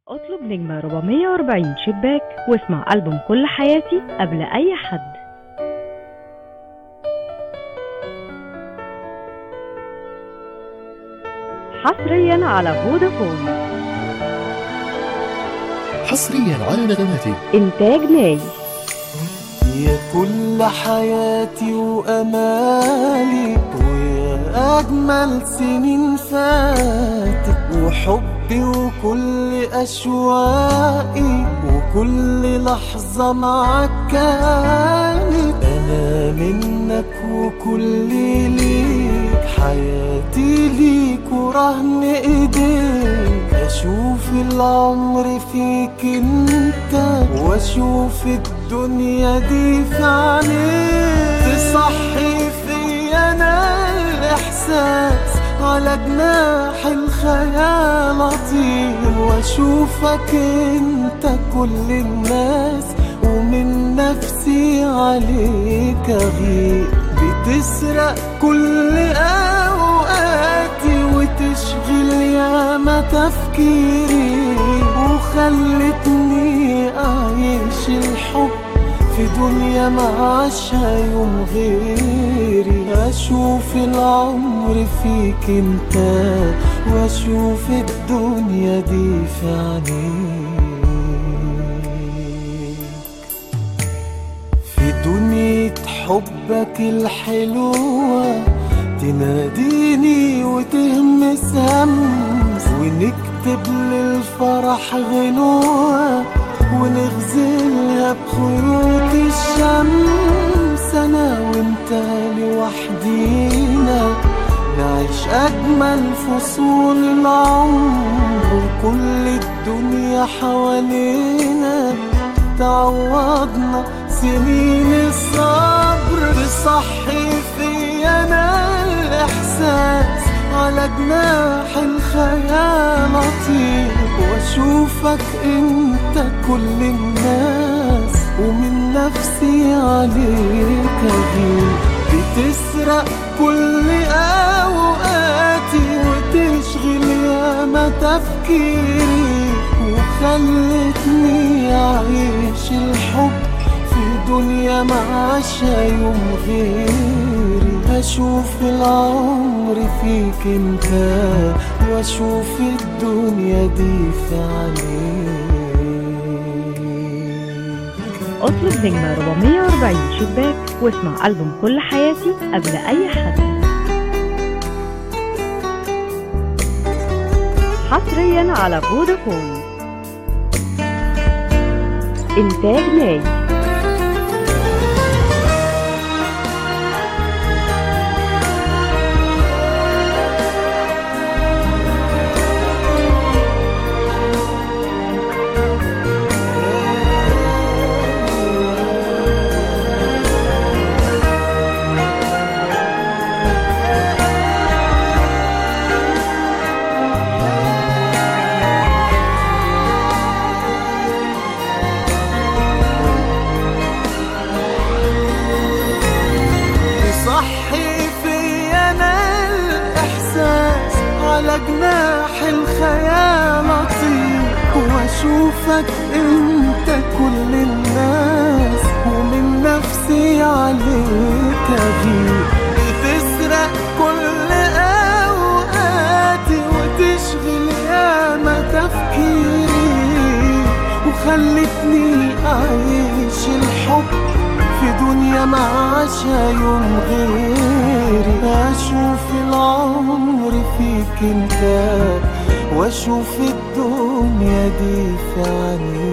اطلب نجمة 440 شباك واسمع ألبوم كل حياتي قبل أي حد حصريا على فودافون حصريا على نغماتي إنتاج ناي يا كل حياتي وأمالي ويا أجمل سنين فاتت وحبي وكل أشواقي وكل لحظة معاك كانت أنا منك وكل ليك حياتي ليك ورهن إيديك أشوف العمر فيك انت واشوف الدنيا دي في عينيك تصحي في انا الاحساس على جناح الخيال اطير واشوفك انت كل الناس ومن نفسي عليك اغير بتسرق كل اوقاتي وتشغل ياما تفكيري وخلتني اعيش الحب في دنيا معاشها يوم غيري اشوف العمر فيك انت واشوف الدنيا دي في عينيك في دنيا حبك الحلوة تناديني وتهمس همس ونكتب للفرح غنوة ونغزلها بخيوط الشمس أنا وأنت لوحدينا نعيش أجمل فصول العمر وكل الدنيا حوالينا تعوضنا سنين الصبر تصحي في أنا الإحساس على جناح الخيال أطير وأشوفك أنت كل الناس ومن نفسي عليك أغير بتسرق كل أوقاتي وتشغل ياما تفكيري وخلتني أعيش الحب في دنيا معاشها يوم غيري أشوف العمر فيك انت وأشوف الدنيا دي في عليك اطلب نجمة 440 شباك واسمع ألبوم كل حياتي قبل أي حد حصريا على فودافون إنتاج ناي تصحي في انا الاحساس على جناح الخيال اطير واشوفك انت كل الناس ومن نفسي عليك اغير بتسرق كل اوقاتي وتشغل ياما تفكيري وخلتني اعيش الحب في دنيا معاشها يوم غيري أشوف العمر فيك انت وأشوف الدنيا دي في عينيك